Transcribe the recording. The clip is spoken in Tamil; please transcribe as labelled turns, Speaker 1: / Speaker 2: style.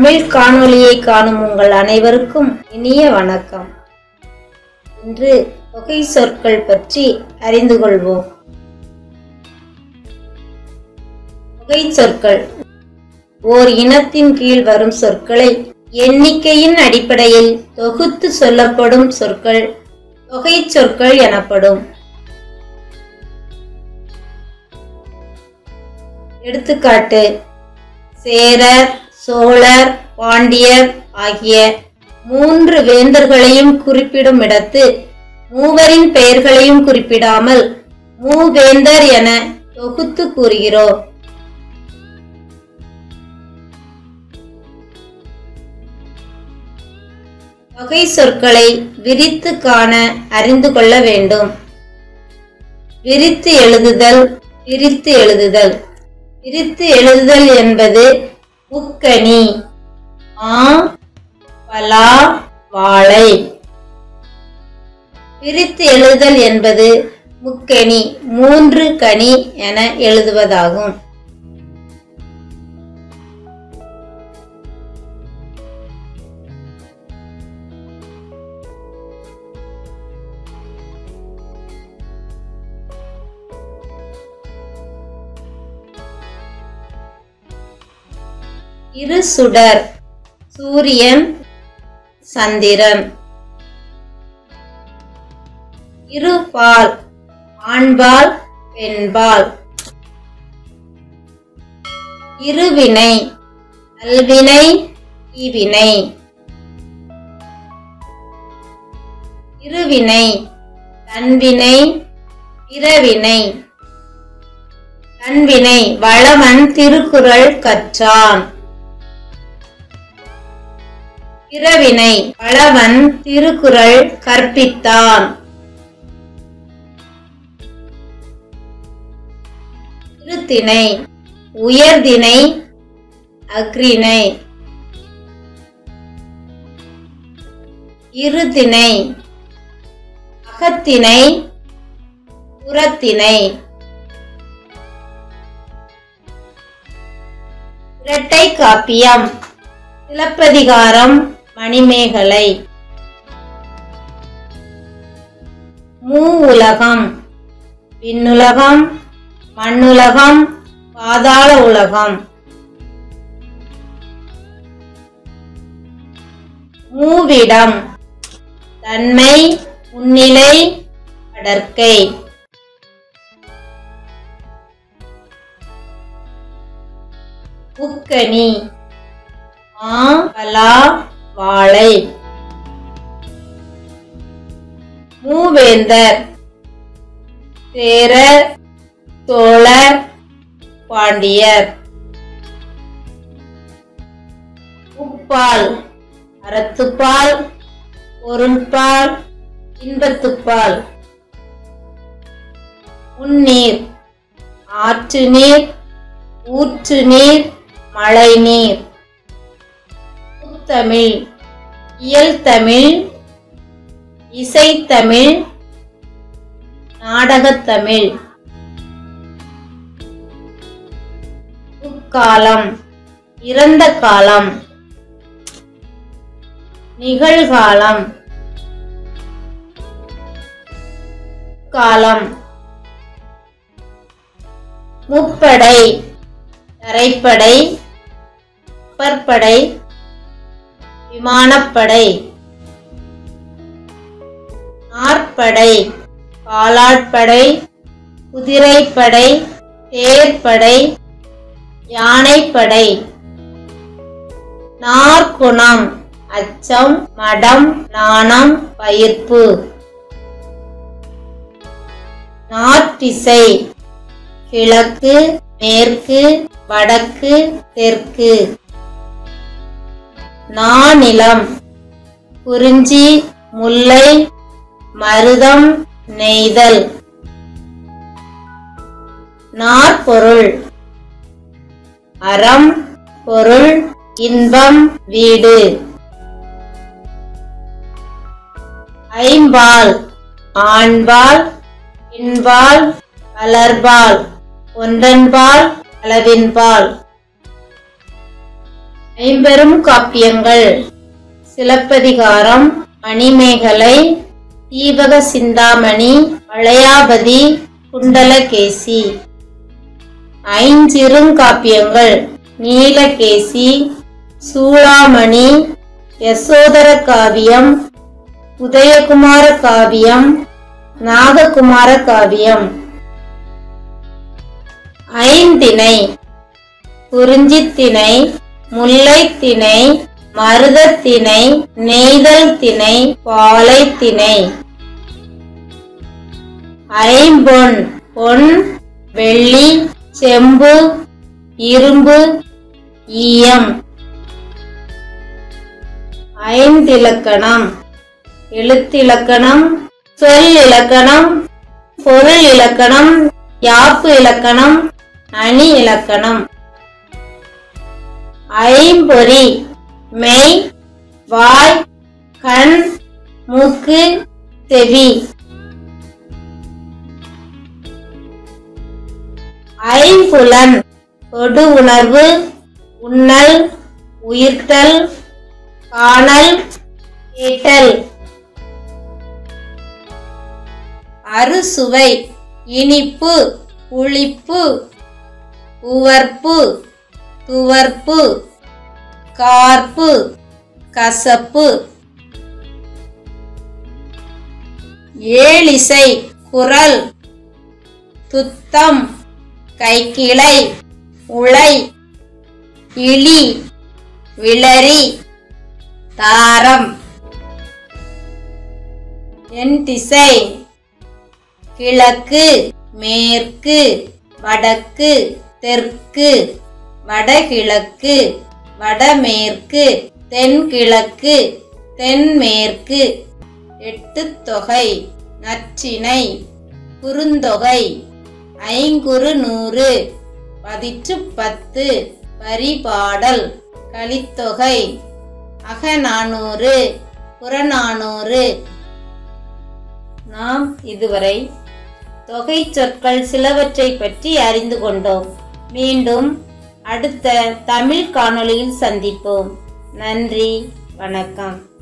Speaker 1: தமிழ் காணொளியை காணும் உங்கள் அனைவருக்கும் இனிய வணக்கம் இன்று தொகை சொற்கள் பற்றி அறிந்து கொள்வோம் தொகை சொற்கள் ஓர் இனத்தின் கீழ் வரும் சொற்களை எண்ணிக்கையின் அடிப்படையில் தொகுத்து சொல்லப்படும் சொற்கள் தொகை சொற்கள் எனப்படும் எடுத்துக்காட்டு சேரர் சோழர் பாண்டியர் ஆகிய மூன்று வேந்தர்களையும் குறிப்பிடும் இடத்து மூவரின் பெயர்களையும் குறிப்பிடாமல் மூவேந்தர் என தொகுத்து கூறுகிறோம் தொகை சொற்களை விரித்து காண அறிந்து கொள்ள வேண்டும் விரித்து எழுதுதல் பிரித்து எழுதுதல் பிரித்து எழுதுதல் என்பது முக்கணி ஆ பலா வாழை பிரித்து எழுதுதல் என்பது முக்கணி மூன்று கனி என எழுதுவதாகும் இரு சுடர் சூரியன் சந்திரன் இரு பால் ஆண்பால் பெண்பால் இருவினை நல்வினை தீவினை இருவினை தன்வினை பிறவினை தன்வினை வளவன் திருக்குறள் கற்றான் பிறவினை வளவன் திருக்குறள் கற்பித்தான் இருத்திணை உயர்திணை அக்ரிணை இருதிணை அகத்திணை புறத்திணை இரட்டை காப்பியம் சிலப்பதிகாரம் மணிமேகலை மூ உலகம் விண்ணுலகம் மண்ணுலகம் பாதாள உலகம் மூவிடம் தன்மை முன்னிலை கடற்கை முக்கணி மா பலா வாழை மூவேந்தர் சேரர் சோழர் பாண்டியர் உப்பால் அறத்துப்பால் பொருள்பால் இன்பத்துப்பால் உன்னீர் ஆற்று நீர் ஊற்று நீர் மழை நீர் முத்தமிழ் இயல்தமிழ் இசைத்தமிழ் நாடகத்தமிழ் முக்காலம் இறந்த காலம் நிகழ்காலம் காலம் முப்படை தரைப்படை கப்பற்படை விமானப்படை நாற்படை காலாட்படை குதிரைப்படை தேர்ப்படை யானைப்படை நாற்குணம் அச்சம் மடம் நாணம் பயிர்ப்பு நாற்றிசை கிழக்கு மேற்கு வடக்கு தெற்கு நானிலம் குறிஞ்சி முல்லை மருதம் நெய்தல் நாற்பொருள் அறம் பொருள் இன்பம் வீடு ஐம்பால் ஆண்பால் பெண்பால் பலர்பால் ஒன்றன்பால் அளவின்பால் ஐம்பெரும் காப்பியங்கள் சிலப்பதிகாரம் மணிமேகலை தீபக சிந்தாமணி வளையாபதி குண்டலகேசி ஐஞ்சிறுங்காப்பியங்கள் நீலகேசி சூளாமணி யசோதர காவியம் உதயகுமார காவியம் நாககுமார காவியம் ஐந்திணை குறிஞ்சித்திணை முல்லைத்திணை மருதத்திணை நெய்தல் திணை பாலைத்திணை ஐம்பொன் பொன் வெள்ளி செம்பு இரும்பு ஈயம் ஐந்திலக்கணம் எழுத்திலக்கணம் சொல் இலக்கணம் பொருள் இலக்கணம் யாப்பு இலக்கணம் அணி இலக்கணம் ஐம்பொறி மெய் வாய் கண் மூக்கு செவி ஐம்புலன் தொடு உணர்வு உண்ணல் உயிர்த்தல் காணல் கேட்டல் அறுசுவை இனிப்பு புளிப்பு உவர்ப்பு துவர்ப்பு கார்ப்பு கசப்பு ஏழிசை குரல் துத்தம் கைக்கிளை உளை இளி விளரி தாரம் என் திசை கிழக்கு மேற்கு வடக்கு தெற்கு வடகிழக்கு வடமேற்கு தென்கிழக்கு தென்மேற்கு எட்டு தொகை நற்றிணை குறுந்தொகை ஐங்குறு நூறு பதிற்று பத்து பரிபாடல் கலித்தொகை அகநானூறு புறநானூறு நாம் இதுவரை தொகை சொற்கள் சிலவற்றை பற்றி அறிந்து கொண்டோம் மீண்டும் அடுத்த தமிழ் காணொளியில் சந்திப்போம் நன்றி வணக்கம்